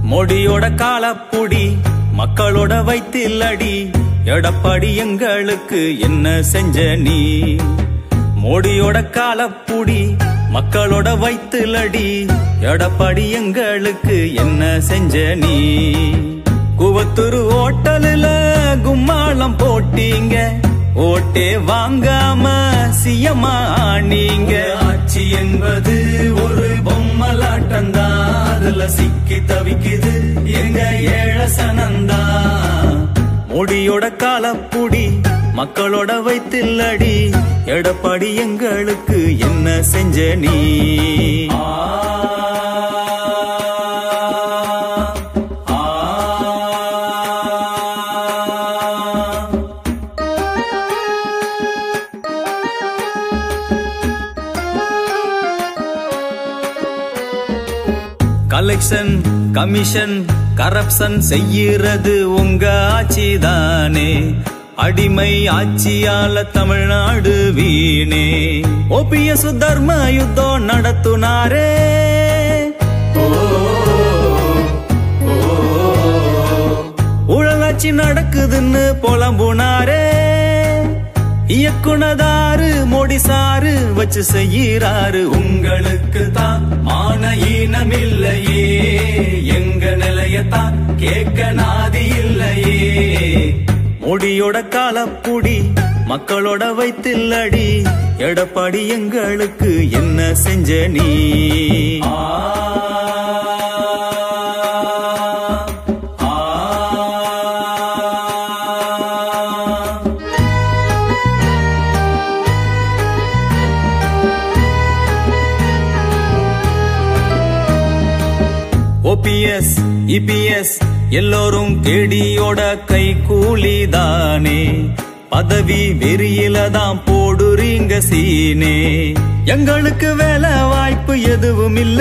மொடியோட காலப்புடி மக்களோட வைத்தில்லடி எடப்பாடி எங்களுக்கு என்ன செஞ்ச நீ மோடியோட காலப்புடி மக்களோட வைத்துலடி எடப்பாடி எங்களுக்கு என்ன செஞ்ச நீ குவத்தூர் ஓட்டலுல கும்மாளம் போட்டீங்க ஓட்டே வாங்காம சியமா நீங்க ஆட்சி என்பது ஒரு பொம்மலாட்டம்தான் அதுல சிக்கி தவிக்குது எங்க ஏழசனந்தா மொடியோட காலப்புடி மக்களோட வைத்தில்லடி எடப்பாடி எங்களுக்கு என்ன செஞ்ச நீ ஆ, ஆ, கலெக்ஷன் கமிஷன் கரப்ஷன் செய்யறது உங்க ஆட்சிதானே அடிமை ஆட்சியால தமிழ்நாடு வீணே ஓபிஎஸ் தர்ம யுத்தம் நடத்துனாரே ஊழலாட்சி நடக்குதுன்னு புலம்புனாரே இயக்குனதாரு மோடி சாரு வச்சு செய்யறாரு உங்களுக்கு தான் மான ஈனம் இல்லையே எங்க நிலையத்தான் கேட்க நாதி இல்லையே மோடியோட காலப்புடி மக்களோட வைத்தில்லடி எடப்பாடி எங்களுக்கு என்ன செஞ்ச நீ ஆ, ஆ, ஓபிஎஸ் இபிஎஸ் எல்லோரும் கேடியோட கை கூலிதானே பதவி வெறியில தான் போடுறீங்க சீனே எங்களுக்கு வேலை வாய்ப்பு எதுவும் இல்ல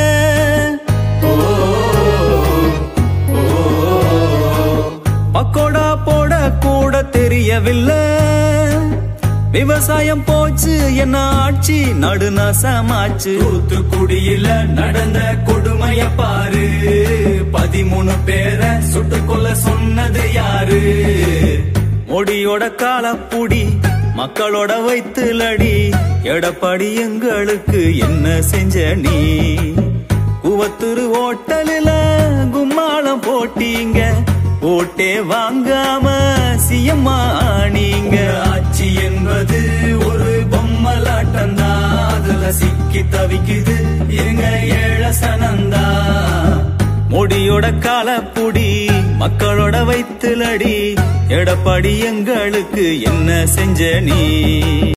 பக்கோடா போட கூட தெரியவில்லை விவசாயம் போச்சு என்ன ஆட்சி நடுநாசமாச்சு தூத்துக்குடியில நடந்த கொடுமைய பாரு பதிமூணு பேரை சுட்டுக்கொள்ள சொன்னது யாரு மொடியோட காலப்புடி மக்களோட வைத்துலடி எடப்பாடி எங்களுக்கு என்ன செஞ்ச நீ குவத்தூர் ஓட்டலில கும்மாளம் போட்டீங்க ஓட்டே வாங்காம சியம்மா நீங்க ஆட்சி என்பது ஒரு பொம்மலாட்டம்தான் அதுல சிக்கி தவிக்குது எங்க ஏழசனந்தா மொடியோட காலப்புடி மக்களோட வைத்துலடி எடப்பாடி எங்களுக்கு என்ன செஞ்ச நீ